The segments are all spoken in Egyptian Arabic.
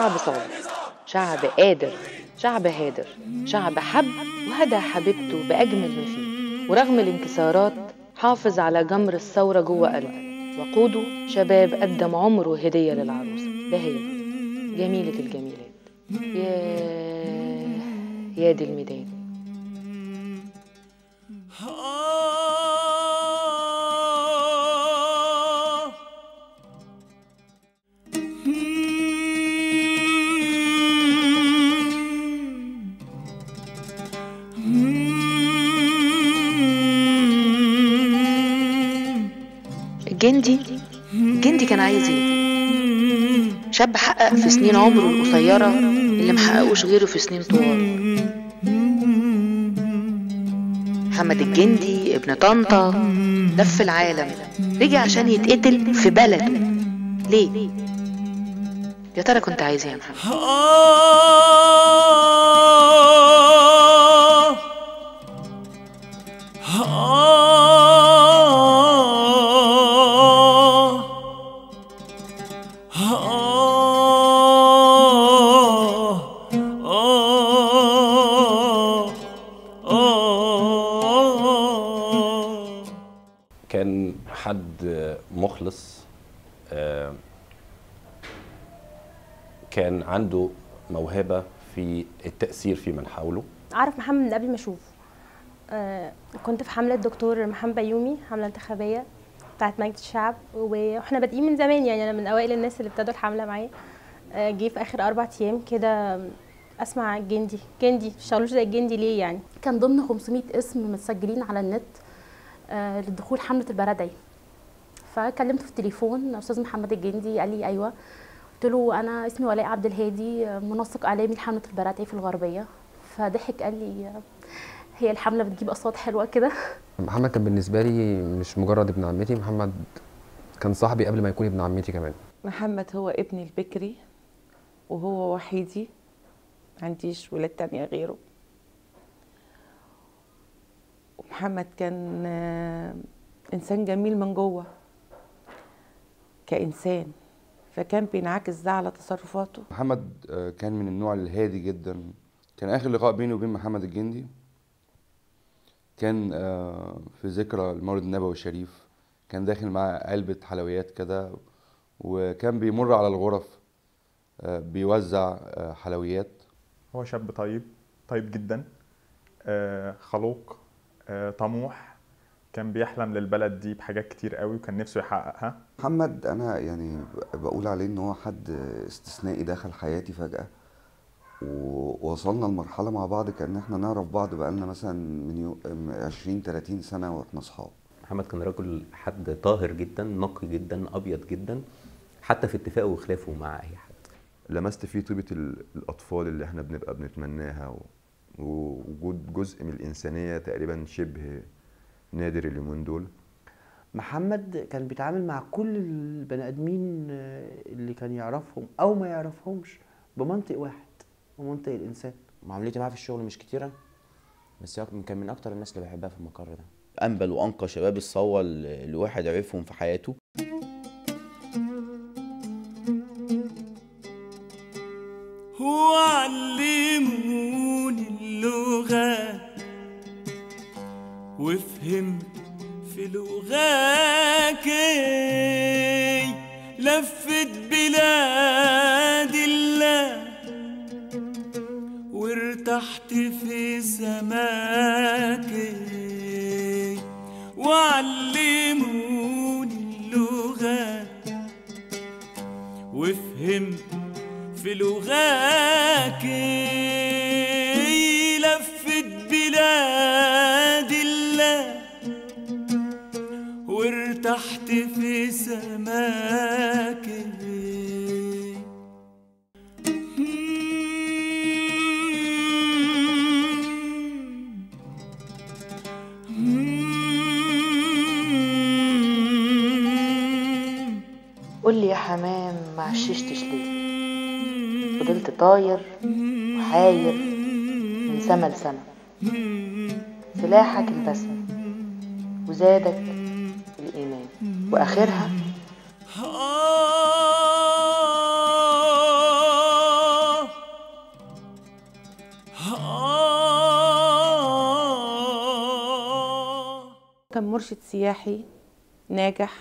شعب صادق شعب قادر شعب هادر شعب حب وهدى حبيبته بأجمل ما فيه ورغم الانكسارات حافظ على جمر الثورة جوه قلبه وقوده شباب قدم عمره هدية للعروسة ده هي جميلة الجميلات يا يا دي الميدان الجندي الجندي كان عايز ايه شاب حقق في سنين عمره القصيرة اللي محققوش غيره في سنين طوال محمد الجندي ابن طنطا لف العالم رجع عشان يتقتل في بلده ليه يا ترى كنت عايز ايه يا محمد كان حد مخلص آه، كان عنده موهبة في التأثير في من حوله اعرف محمد من قبل ما اشوفه آه كنت في حمله دكتور محمد بيومي حمله انتخابيه بتاعت مجلس الشعب واحنا بادئين من زمان يعني انا من اوائل الناس اللي ابتدوا الحمله معايا آه جه في اخر اربع ايام كده اسمع الجندي جندي تشتغلوش زي الجندي ليه يعني كان ضمن 500 اسم متسجلين على النت آه، لدخول حمله البرادعي فكلمته في التليفون استاذ محمد الجندي قال لي ايوه قلت له انا اسمي ولاء عبد الهادي آه، منسق اعلامي لحمله البرادعي في الغربيه فضحك قال لي آه، هي الحمله بتجيب اصوات حلوه كده محمد كان بالنسبه لي مش مجرد ابن عمتي محمد كان صاحبي قبل ما يكون ابن عمتي كمان محمد هو ابني البكري وهو وحيدي ما عنديش ولاد تانية غيره ومحمد كان آه، إنسان جميل من جوه كإنسان فكان بينعكس ده على تصرفاته محمد آه، كان من النوع الهادي جدا كان اخر لقاء بيني وبين محمد الجندي كان آه، في ذكرى المولد النبوي الشريف كان داخل معاه علبة حلويات كده وكان بيمر على الغرف آه، بيوزع آه، حلويات هو شاب طيب طيب جدا آه، خلوق آه، طموح كان بيحلم للبلد دي بحاجات كتير قوي وكان نفسه يحققها محمد انا يعني بقول عليه ان هو حد استثنائي دخل حياتي فجأة ووصلنا لمرحلة مع بعض كأن احنا نعرف بعض بقالنا مثلا من يو... 20 30 سنة واحنا اصحاب محمد كان رجل حد طاهر جدا نقي جدا ابيض جدا حتى في اتفاقه وخلافه مع اي حد لمست فيه طيبة ال- الأطفال اللي احنا بنبقى بنتمناها و- ووجود جزء من الإنسانية تقريبا شبه نادر اليومين دول محمد كان بيتعامل مع كل البني ادمين آه، اللي كان يعرفهم او ما يعرفهمش بمنطق واحد بمنطق الانسان معاملتي معاه في الشغل مش كتيرة بس هو كان من أكتر الناس اللي بحبها في المقر ده أنبل وأنقى شباب الصوة اللي الواحد عرفهم في حياته وعلموني اللغة وفهمت في لغاك لفت بلاد الله وارتحت في سماك وعلموني اللغة وفهمت في لغاك لفت بلاد الله وارتحت في سماك قول لي يا حمام ما عششتش ليه فضلت طاير وحاير من سما لسما سلاحك البسمة وزادك الإيمان وآخرها كان مرشد سياحي ناجح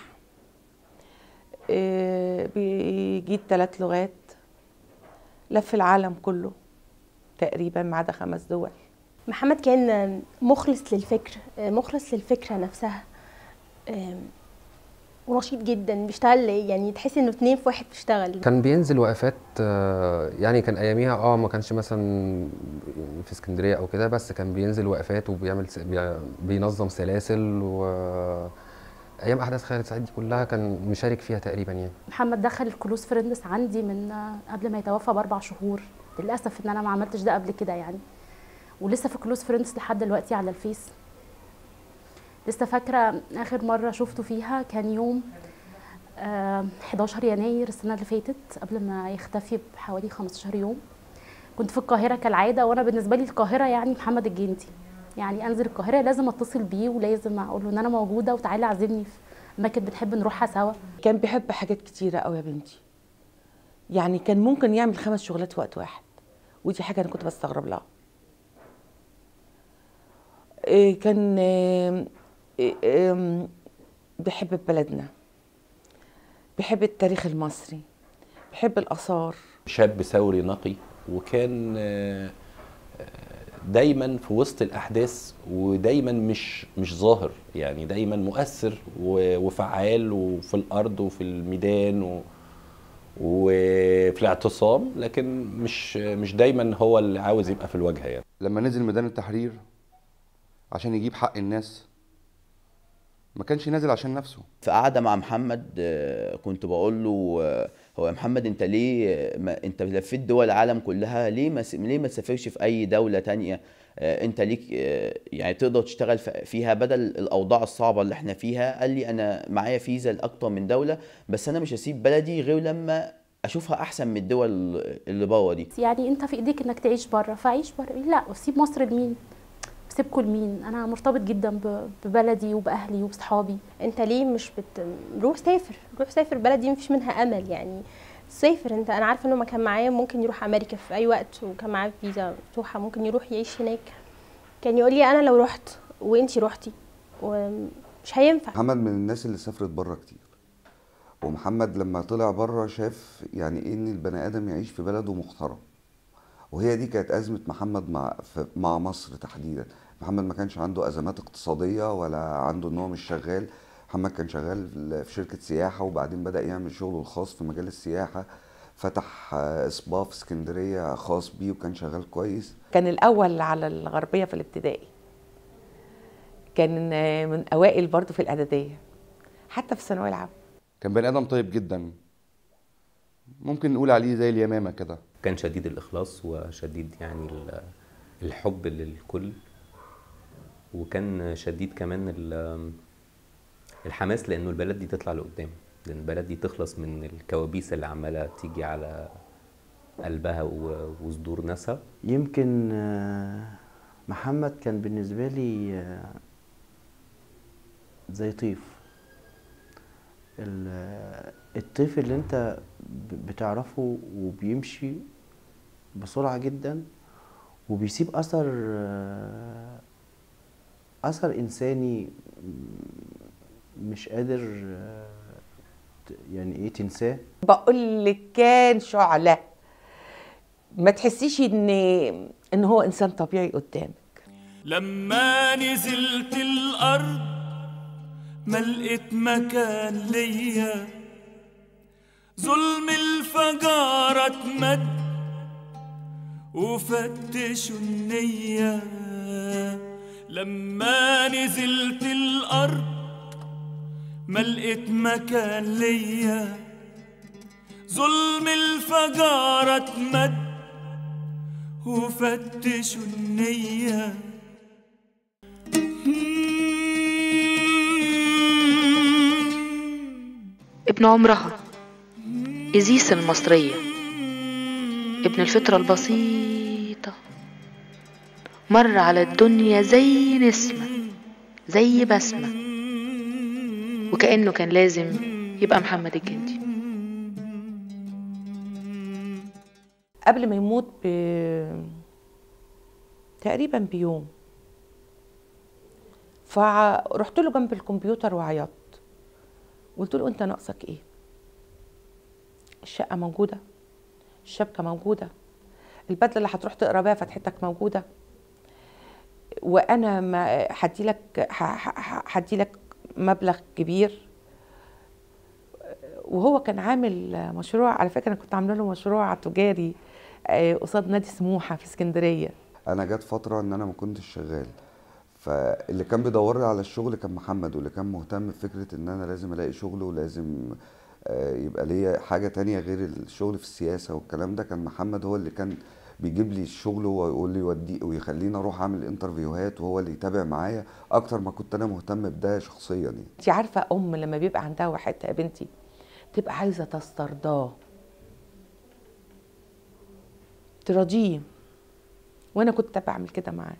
آه، بيجيد ثلاث لغات لف العالم كله تقريبا ما عدا خمس دول محمد كان مخلص للفكر مخلص للفكرة نفسها آم، ونشيط جدا بيشتغل يعني تحس انه اتنين في واحد بيشتغل كان بينزل وقفات آه، يعني كان اياميها اه ما كانش مثلا في اسكندريه او كده بس كان بينزل وقفات وبيعمل س- بي- بينظم سلاسل و ايام احداث خالد سعيد دي كلها كان مشارك فيها تقريبا يعني محمد دخل الكلوز فريندز عندي من قبل ما يتوفى باربع شهور للاسف ان انا ما عملتش ده قبل كده يعني ولسه في كلوز فريندز لحد دلوقتي على الفيس لسه فاكره اخر مره شفته فيها كان يوم آه، 11 يناير السنه اللي فاتت قبل ما يختفي بحوالي 15 يوم كنت في القاهره كالعاده وانا بالنسبه لي القاهره يعني محمد الجندي يعني انزل القاهره لازم اتصل بيه ولازم اقول له ان انا موجوده وتعالى عزمني في اماكن بنحب نروحها سوا كان بيحب حاجات كتيرة قوي يا بنتي يعني كان ممكن يعمل خمس شغلات في وقت واحد ودي حاجة أنا كنت بستغرب لها إيه كان إيه إيه بيحب بلدنا بيحب التاريخ المصري بيحب الآثار شاب ثوري نقي وكان آه، آه، دايما في وسط الاحداث ودايما مش مش ظاهر يعني دايما مؤثر و- وفعال وفي الارض وفي الميدان و وفي الاعتصام لكن مش مش دايما هو اللي عاوز يبقى في الواجهه يعني لما نزل ميدان التحرير عشان يجيب حق الناس ما كانش نازل عشان نفسه في قعده مع محمد آه، كنت بقول له آه، هو يا محمد انت ليه آه، ما انت لفيت دول العالم كلها ليه ما س- ليه ما تسافرش في اي دوله تانية آه، انت ليك آه، يعني تقدر تشتغل ف- فيها بدل الاوضاع الصعبه اللي احنا فيها قال لي انا معايا فيزا لاكتر من دوله بس انا مش هسيب بلدي غير لما اشوفها احسن من الدول اللي بره دي يعني انت في ايديك انك تعيش بره فعيش بره لا وسيب مصر لمين سيبكوا لمين انا مرتبط جدا ب- ببلدي وباهلي وبصحابي انت ليه مش بت... روح سافر روح سافر بلد دي مفيش منها امل يعني سافر انت انا عارفه انه ما كان معايا ممكن يروح امريكا في اي وقت وكان معاه فيزا مفتوحه ممكن يروح يعيش هناك كان يقول لي انا لو رحت وانتي رحتي ومش هينفع محمد من الناس اللي سافرت بره كتير ومحمد لما طلع بره شاف يعني ايه ان البني ادم يعيش في بلده محترم وهي دي كانت ازمه محمد مع في- مع مصر تحديدا محمد ما كانش عنده ازمات اقتصاديه ولا عنده ان هو مش شغال محمد كان شغال في شركه سياحه وبعدين بدا يعمل شغله الخاص في مجال السياحه فتح آه، سبا في اسكندريه خاص بيه وكان شغال كويس كان الأول على الغربية في الابتدائي كان آه، من أوائل برضه في الإعدادية حتى في الثانوية العامة كان بني ادم طيب جدا ممكن نقول عليه زي اليمامه كده كان شديد الإخلاص وشديد يعني ال- الحب للكل وكان شديد كمان ال- الحماس لأنه البلد دي تطلع لقدام لأن البلد دي تخلص من الكوابيس اللي عمالة تيجي على قلبها و- وصدور ناسها يمكن آه، محمد كان بالنسبة لي آه، زي طيف ال- آه، الطيف اللي انت ب- بتعرفه وبيمشي بسرعة جدا وبيسيب أثر آه، أثر إنساني م- مش قادر آه، ت- يعني ايه تنساه بقول لك كان شعلة ما تحسيش ان ان هو انسان طبيعي قدامك لما نزلت الأرض ما لقيت مكان ليا ظلم الفجارة اتمد وفتشوا النية لما نزلت الأرض ما لقيت مكان ليا ظلم الفجارة اتمد وفتشوا النية ابن عمرها إزيس المصرية ابن الفطرة البسيطة مر على الدنيا زي نسمة زي بسمة وكأنه كان لازم يبقى محمد الجندي قبل ما يموت ب... تقريبا بيوم فرحت له جنب الكمبيوتر وعيطت قلت له انت ناقصك ايه الشقه موجوده الشبكه موجوده البدله اللي هتروح تقرا بيها فتحتك موجوده وانا ما هدي لك هدي لك مبلغ كبير وهو كان عامل مشروع على فكره انا كنت عامله له مشروع تجاري آه، قصاد نادي سموحه في اسكندريه انا جت فتره ان انا ما كنتش شغال فاللي كان بيدور لي على الشغل كان محمد واللي كان مهتم بفكره ان انا لازم الاقي شغل ولازم آه، يبقى ليا حاجه تانية غير الشغل في السياسه والكلام ده كان محمد هو اللي كان بيجيب لي الشغل ويقول لي ودي ويخليني اروح اعمل انترفيوهات وهو اللي يتابع معايا اكتر ما كنت انا مهتم بده شخصيا يعني انت عارفه ام لما بيبقى عندها واحد يا بنتي تبقى عايزه تسترضاه تراضيه وانا كنت بعمل كده معاه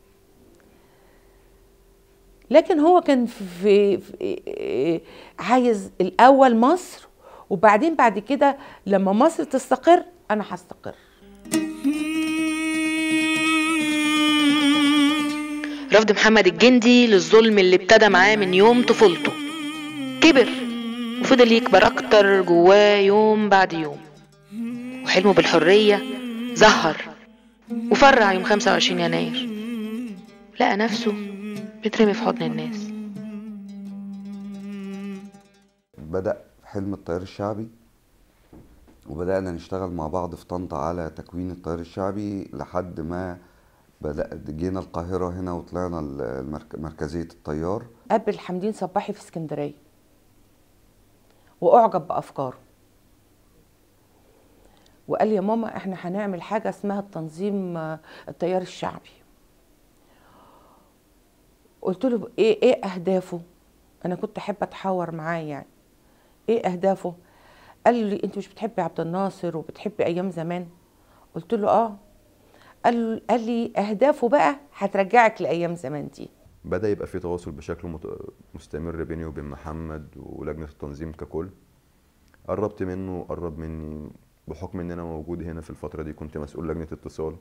لكن هو كان في, في عايز الاول مصر وبعدين بعد كده لما مصر تستقر انا هستقر رفض محمد الجندي للظلم اللي ابتدى معاه من يوم طفولته كبر وفضل يكبر أكتر جواه يوم بعد يوم وحلمه بالحرية ظهر وفرع يوم 25 يناير لقى نفسه بيترمي في حضن الناس بدأ حلم التيار الشعبي وبدأنا نشتغل مع بعض في طنطا على تكوين التيار الشعبي لحد ما بدأ جينا القاهرة هنا وطلعنا المرك- مركزية التيار قابل حمدين صباحي في اسكندريه واعجب بافكاره وقال لي يا ماما احنا هنعمل حاجه اسمها التنظيم آه، التيار الشعبي قلت له ايه ايه اهدافه انا كنت احب اتحاور معاه يعني ايه اهدافه قال لي انت مش بتحبي عبد الناصر وبتحبي ايام زمان قلت له اه قال قال لي اهدافه بقى هترجعك لايام زمان دي بدأ يبقى في تواصل بشكل مت- مستمر بيني وبين محمد ولجنة التنظيم ككل قربت منه قرب مني بحكم ان انا موجود هنا في الفترة دي كنت مسؤول لجنة اتصال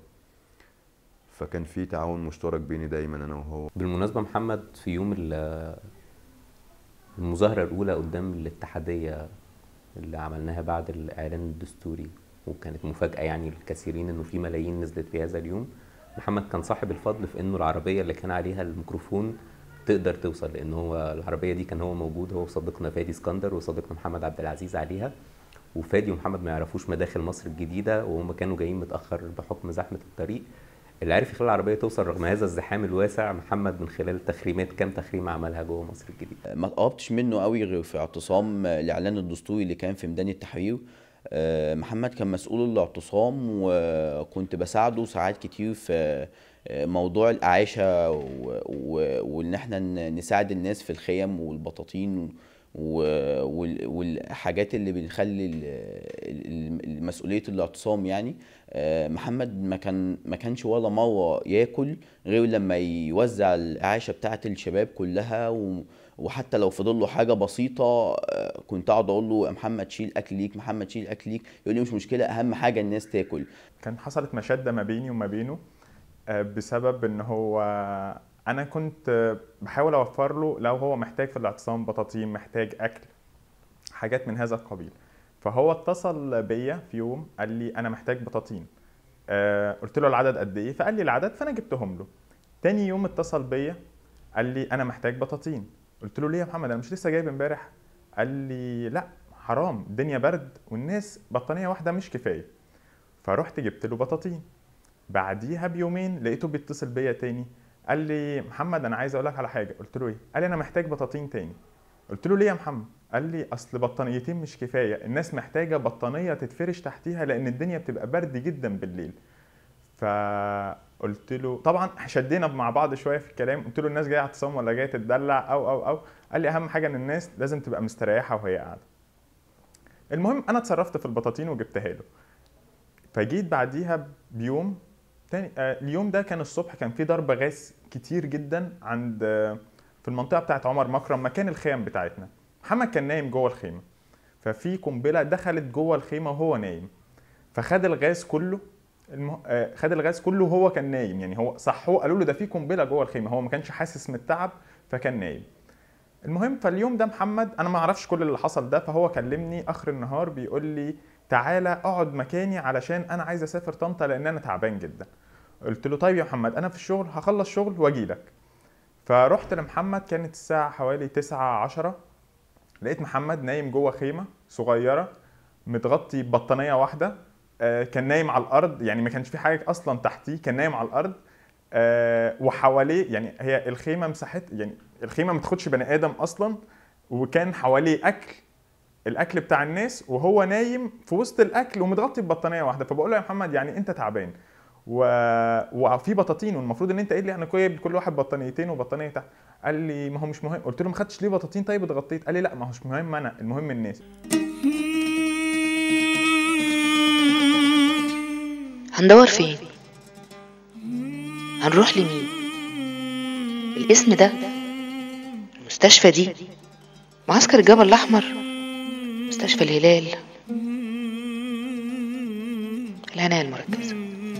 فكان في تعاون مشترك بيني دايما انا وهو بالمناسبة محمد في يوم ال- المظاهرة الأولى قدام الاتحادية اللي عملناها بعد الإعلان الدستوري وكانت مفاجأة يعني للكثيرين إنه في ملايين نزلت في هذا اليوم محمد كان صاحب الفضل في إنه العربية اللي كان عليها الميكروفون تقدر توصل لأن هو العربية دي كان هو موجود هو وصديقنا فادي اسكندر وصديقنا محمد عبد العزيز عليها وفادي ومحمد ما يعرفوش مداخل مصر الجديدة وهم كانوا جايين متأخر بحكم زحمة الطريق اللي عرف يخلي العربية توصل رغم هذا الزحام الواسع محمد من خلال تخريمات كام تخريم عملها جوه مصر الجديدة ما قربتش منه قوي غير في اعتصام الاعلان الدستوري اللي كان في ميدان التحرير آه، محمد كان مسؤول الاعتصام وكنت بساعده ساعات كتير في آه، موضوع الإعاشة و- و- وإن احنا ن- نساعد الناس في الخيم والبطاطين و- وال- والحاجات اللي بنخلي ال- ال- ال- مسؤولية الاعتصام يعني آه، محمد ما كان ما كانش ولا مرة ياكل غير لما يوزع الإعاشة بتاعة الشباب كلها و- وحتى لو فضل له حاجة بسيطة آه، كنت أقعد أقول له يا محمد شيل أكل ليك محمد شيل أكل ليك يقول لي مش مشكلة أهم حاجة الناس تاكل كان حصلت مشادة ما بيني وما بينه آه، بسبب ان هو انا كنت آه، بحاول اوفر له لو هو محتاج في الاعتصام بطاطين محتاج اكل حاجات من هذا القبيل فهو اتصل بيا في يوم قال لي انا محتاج بطاطين آه، قلت له العدد قد ايه فقال لي العدد فانا جبتهم له تاني يوم اتصل بيا قال لي انا محتاج بطاطين قلت له ليه يا محمد انا مش لسه جايب امبارح قال لي لا حرام الدنيا برد والناس بطانيه واحده مش كفايه فرحت جبت له بطاطين بعديها بيومين لقيته بيتصل بيا تاني قال لي محمد انا عايز اقول لك على حاجه قلت له ايه قال لي انا محتاج بطاطين تاني قلت له ليه يا محمد قال لي اصل بطانيتين مش كفايه الناس محتاجه بطانيه تتفرش تحتيها لان الدنيا بتبقى برد جدا بالليل فقلت له طبعا شدينا مع بعض شويه في الكلام قلت له الناس جايه اعتصام ولا جايه تتدلع او او او قال لي اهم حاجه ان الناس لازم تبقى مستريحه وهي قاعده المهم انا اتصرفت في البطاطين وجبتها له فجيت بعديها بيوم تاني آه اليوم ده كان الصبح كان في ضرب غاز كتير جدا عند آه في المنطقه بتاعت عمر مكرم مكان الخيم بتاعتنا محمد كان نايم جوه الخيمه ففي قنبله دخلت جوه الخيمه وهو نايم فخد الغاز كله المه... آه خد الغاز كله وهو كان نايم يعني هو صحوه قالوا له ده في قنبله جوه الخيمه هو ما كانش حاسس من التعب فكان نايم المهم فاليوم ده محمد انا ما اعرفش كل اللي حصل ده فهو كلمني اخر النهار بيقول لي تعالى اقعد مكاني علشان انا عايز اسافر طنطا لان انا تعبان جدا قلت له طيب يا محمد انا في الشغل هخلص شغل واجي لك فرحت لمحمد كانت الساعة حوالي 9 10 لقيت محمد نايم جوه خيمة صغيرة متغطي ببطانية واحدة آه، كان نايم على الأرض يعني ما كانش في حاجة أصلا تحتيه كان نايم على الأرض آه، وحواليه يعني هي الخيمة مساحت يعني الخيمة ما تاخدش بني آدم أصلا وكان حواليه أكل الأكل بتاع الناس وهو نايم في وسط الأكل ومتغطي ببطانية واحدة فبقول له يا محمد يعني أنت تعبان و... وفي بطاطين والمفروض ان انت قايل لي انا كويس كل واحد بطانيتين وبطانيه تحت قال لي ما هو مش مهم قلت له ما خدتش ليه بطاطين طيب اتغطيت قال لي لا ما هوش مهم انا المهم الناس هندور فين هنروح لمين الاسم ده المستشفى دي معسكر الجبل الأحمر مستشفى الهلال العناية المركزة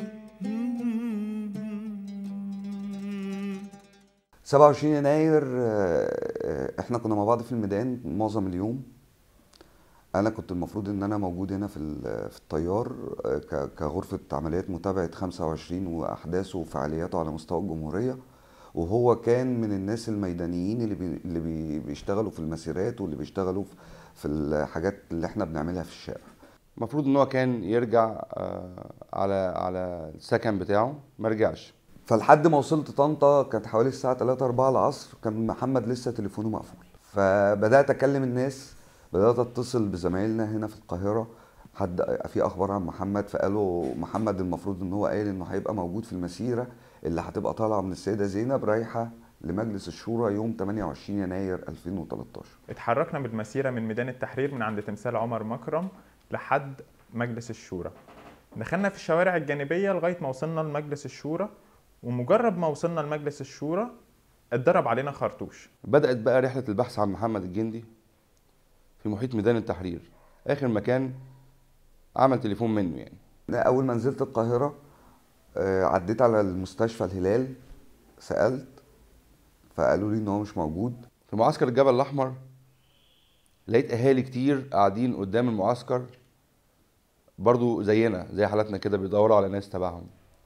27 يناير آه، آه، احنا كنا مع بعض في الميدان معظم اليوم انا كنت المفروض ان انا موجود هنا في ال- في الطيار آه، ك- كغرفة عمليات متابعة 25 واحداثه وفعالياته على مستوى الجمهورية وهو كان من الناس الميدانيين اللي بي اللي بي بيشتغلوا في المسيرات واللي بيشتغلوا في- في الحاجات اللي احنا بنعملها في الشارع المفروض ان هو كان يرجع آه، على على السكن بتاعه ما رجعش فلحد ما وصلت طنطا كانت حوالي الساعة 3 4 العصر كان محمد لسه تليفونه مقفول فبدأت أكلم الناس بدأت أتصل بزمايلنا هنا في القاهرة حد في أخبار عن محمد فقالوا محمد المفروض إن هو قايل إنه هيبقى موجود في المسيرة اللي هتبقى طالعة من السيدة زينب رايحة لمجلس الشورى يوم 28 يناير 2013 اتحركنا بالمسيرة من ميدان التحرير من عند تمثال عمر مكرم لحد مجلس الشورى دخلنا في الشوارع الجانبية لغاية ما وصلنا لمجلس الشورى ومجرد ما وصلنا لمجلس الشورى اتضرب علينا خرطوش بدأت بقى رحلة البحث عن محمد الجندي في محيط ميدان التحرير آخر مكان عمل تليفون منه يعني أول ما نزلت القاهرة آه، عديت على المستشفى الهلال سألت فقالوا لي إن هو مش موجود في معسكر الجبل الأحمر لقيت أهالي كتير قاعدين قدام المعسكر برضو زينا زي حالاتنا كده بيدوروا على ناس تبعهم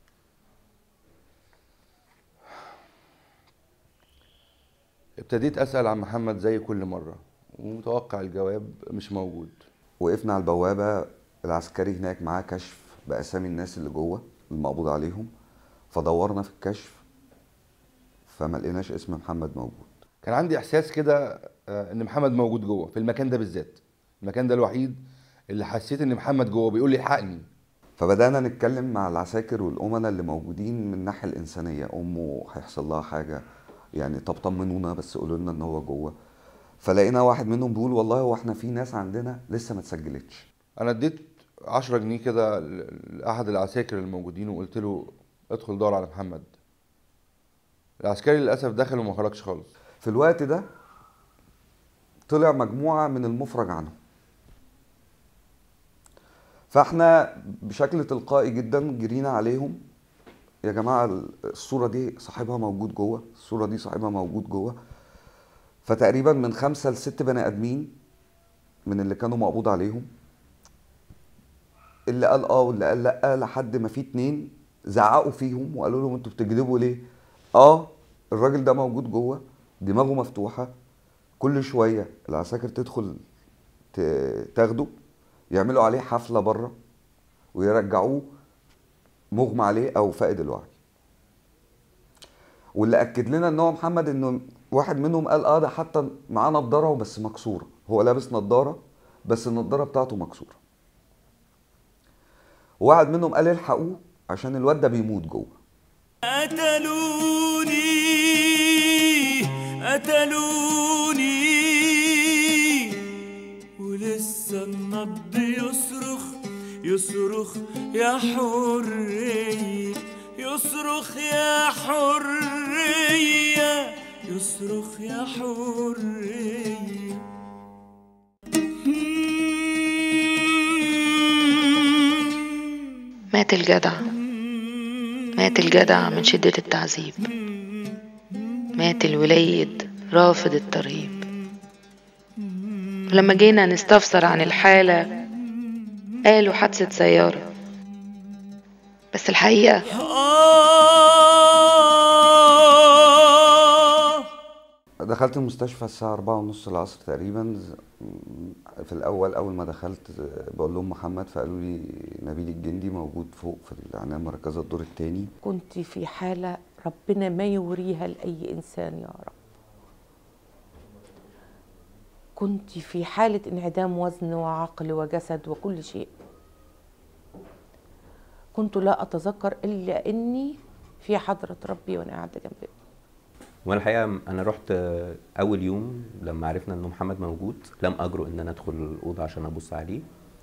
ابتديت أسأل عن محمد زي كل مرة ومتوقع الجواب مش موجود وقفنا على البوابة العسكري هناك معاه كشف بأسامي الناس اللي جوه المقبوض عليهم فدورنا في الكشف فما لقيناش اسم محمد موجود كان عندي إحساس كده آه، إن محمد موجود جوه في المكان ده بالذات المكان ده الوحيد اللي حسيت إن محمد جوه بيقول لي الحقني فبدأنا نتكلم مع العساكر والأمناء اللي موجودين من الناحية الإنسانية أمه هيحصل لها حاجة يعني طب طمنونا بس قولوا لنا إن هو جوه فلقينا واحد منهم بيقول والله هو احنا في ناس عندنا لسه ما اتسجلتش انا اديت 10 جنيه كده ل- لاحد العساكر الموجودين وقلت له ادخل دور على محمد العسكري للاسف دخل وما خرجش خالص في الوقت ده طلع مجموعة من المفرج عنهم فاحنا بشكل تلقائي جدا جرينا عليهم يا جماعة الصورة دي صاحبها موجود جوه الصورة دي صاحبها موجود جوه فتقريبا من خمسة لست بني آدمين من اللي كانوا مقبوض عليهم اللي قال اه واللي قال لا لحد ما في اتنين زعقوا فيهم وقالوا لهم انتوا بتكذبوا ليه؟ اه الراجل ده موجود جوه دماغه مفتوحة كل شوية العساكر تدخل ت- تاخده يعملوا عليه حفلة بره ويرجعوه مغمى عليه او فاقد الوعي واللي اكد لنا ان هو محمد انه واحد منهم قال اه ده حتى معاه نضاره بس مكسوره هو لابس نضاره بس النضاره بتاعته مكسوره وواحد منهم قال الحقوه عشان الواد ده بيموت جوه قتلوني قتلوني ولسه النبض يصرخ يصرخ يا حرية يصرخ يا حرية يصرخ يا حرية مات الجدع مات الجدع من شدة التعذيب مات الوليد رافض الترهيب لما جينا نستفسر عن الحالة قالوا حادثة سيارة بس الحقيقة دخلت المستشفى الساعة أربعة ونص العصر تقريبا ز- في الأول أول ما دخلت بقول لهم محمد فقالوا لي نبيل الجندي موجود فوق في العناية المركزة الدور التاني كنت في حالة ربنا ما يوريها لأي إنسان يا رب كنت في حالة انعدام وزن وعقل وجسد وكل شيء كنت لا أتذكر إلا إني في حضرة ربي وأنا قاعدة جنبه وانا الحقيقه انا رحت آه، اول يوم لما عرفنا ان محمد موجود لم اجرؤ ان انا ادخل الاوضه عشان ابص عليه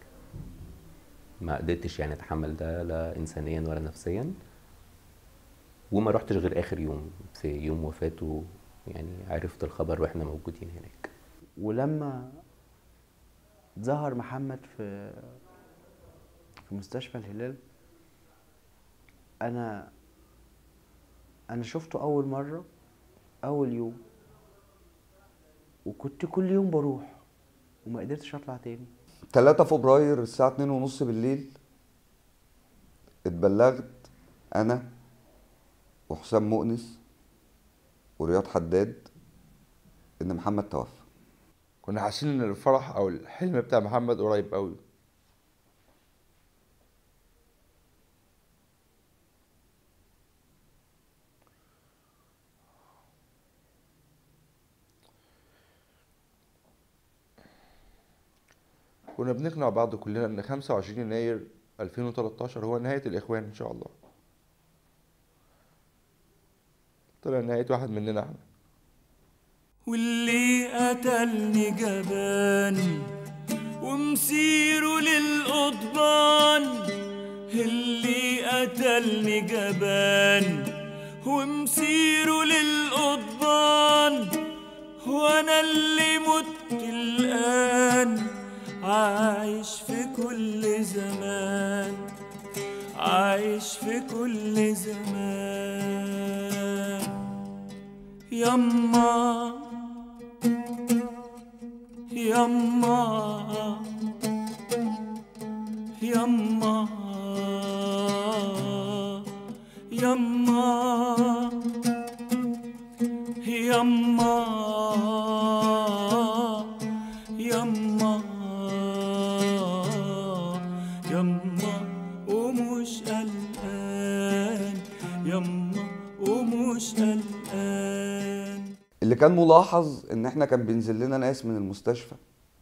ما قدرتش يعني اتحمل ده لا انسانيا ولا نفسيا وما رحتش غير اخر يوم في يوم وفاته يعني عرفت الخبر واحنا موجودين هناك ولما ظهر محمد في في مستشفى الهلال انا انا شفته اول مره اول يوم وكنت كل يوم بروح وما قدرتش اطلع تاني 3 فبراير الساعة اتنين ونص بالليل اتبلغت أنا وحسام مؤنس ورياض حداد إن محمد توفى كنا حاسين ان الفرح او الحلم بتاع محمد قريب قوي كنا بنقنع بعض كلنا ان 25 يناير 2013 هو نهاية الإخوان إن شاء الله طلع نهاية واحد مننا احنا واللي قتلني جبان ومسيره للقضبان اللي قتلني جبان ومسيره للقضبان وانا اللي مت الان عايش في كل زمان عايش في كل زمان يما يما يما يما يما يما يما ومش قلقان يما ومش قلقان اللي كان ملاحظ ان احنا كان بينزل لنا ناس من المستشفى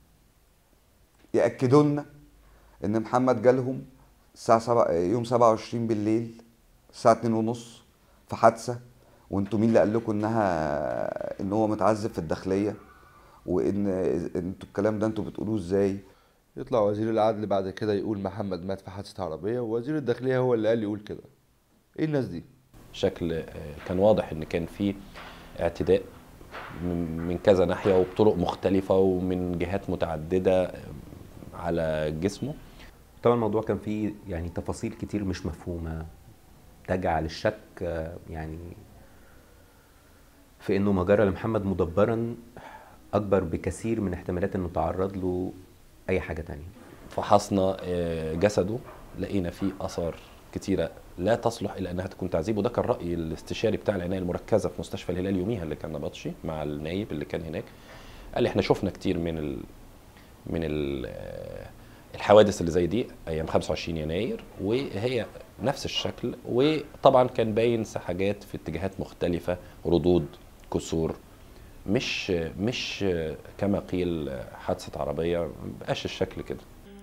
ياكدوا لنا ان محمد جالهم الساعه 7 يوم 27 بالليل الساعه 2 ونص في حادثه وانتوا مين اللي قال لكم انها ان هو متعذب في الداخليه وان انتوا الكلام ده انتوا بتقولوه ازاي يطلع وزير العدل بعد كده يقول محمد مات في حادثة عربية ووزير الداخلية هو اللي قال يقول كده ايه الناس دي شكل آه، كان واضح ان كان في اعتداء من من كذا ناحيه وبطرق مختلفه ومن جهات متعدده آه، على جسمه طبعا الموضوع كان فيه يعني تفاصيل كتير مش مفهومة تجعل الشك آه، يعني في انه ما جرى لمحمد مدبرا اكبر بكثير من احتمالات انه تعرض له اي حاجة تانية فحصنا آه، جسده لقينا فيه اثار كتيره لا تصلح الا انها تكون تعذيب وده كان راي الاستشاري بتاع العنايه المركزه في مستشفى الهلال يوميها اللي كان نبطشي مع النايب اللي كان هناك قال لي احنا شفنا كتير من ال من ال آه، الحوادث اللي زي دي ايام 25 يناير وهي نفس الشكل وطبعا كان باين حاجات في اتجاهات مختلفه ردود كسور مش مش كما قيل حادثه عربيه مبقاش الشكل كده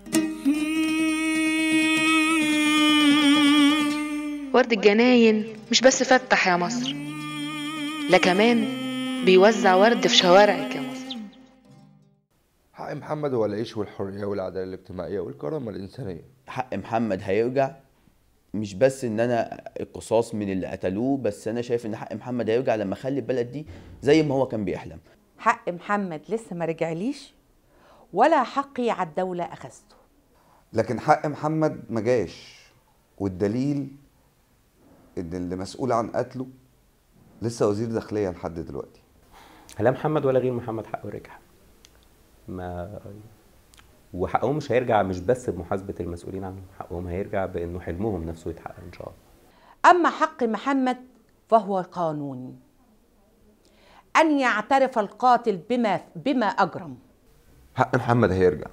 ورد الجناين مش بس فتح يا مصر لا كمان بيوزع ورد في شوارعك يا مصر حق محمد هو العيش والحرية والعدالة الاجتماعية والكرامة الإنسانية حق محمد هيرجع مش بس ان انا القصاص من اللي قتلوه بس انا شايف ان حق محمد هيرجع لما اخلي البلد دي زي ما هو كان بيحلم حق محمد لسه ما رجعليش ولا حقي على الدولة أخذته لكن حق محمد ما جاش والدليل ان اللي مسؤول عن قتله لسه وزير داخليه لحد دلوقتي لا محمد ولا غير محمد حقه رجع ما وحقهم مش هيرجع مش بس بمحاسبة المسؤولين عنهم حقهم هيرجع بأنه حلمهم نفسه يتحقق إن شاء الله أما حق محمد فهو قانوني أن يعترف القاتل بما بما أجرم حق محمد هيرجع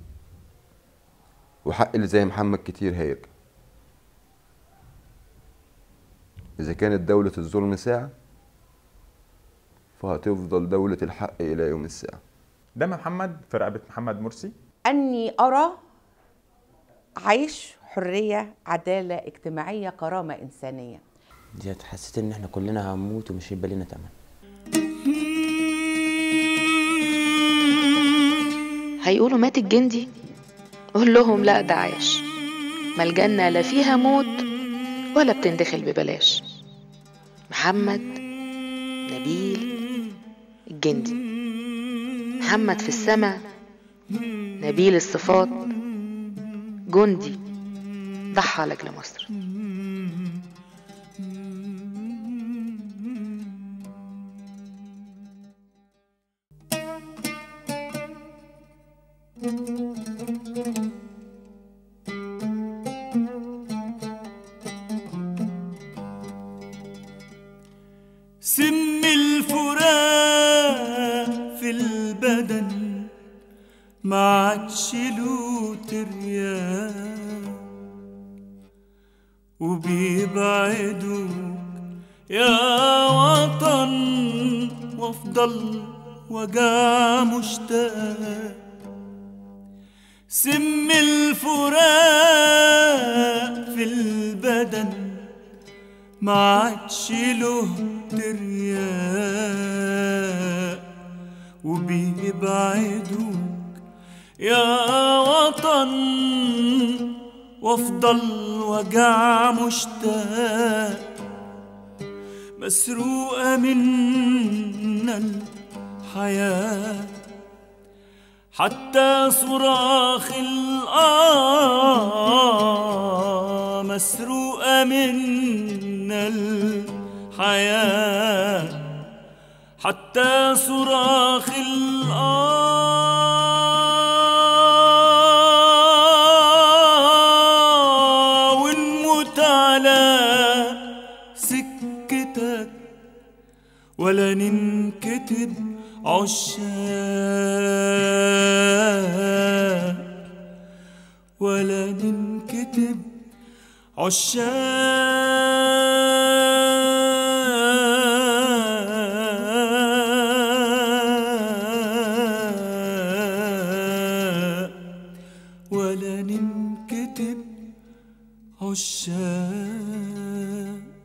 وحق اللي زي محمد كتير هيرجع إذا كانت دولة الظلم ساعة فهتفضل دولة الحق إلى يوم الساعة دم محمد في رقبة محمد مرسي أني أرى عيش حرية عدالة اجتماعية كرامة إنسانية دي حسيت ان احنا كلنا هنموت ومش هيبقى لنا تمن هيقولوا مات الجندي قول لهم لا ده عايش ما الجنة لا فيها موت ولا بتندخل ببلاش محمد نبيل الجندي محمد في السماء نبيل الصفات جندي ضحى لك لمصر سم الفراق في البدن ما عادش له ترياق وبيبعدوك يا وطن وافضل وجع مشتاق سم الفراق في البدن ما عادش له ترياق وبيبعدوك يا وطن وافضل وجع مشتاق مسروقة منا الحياة حتى صراخ الآه مسروقة منا الحياة حتى صراخ الآه ونموت على سكتك ولا ننكتب عشاق ولا ننكتب عشاق ولا ننكتب عشاق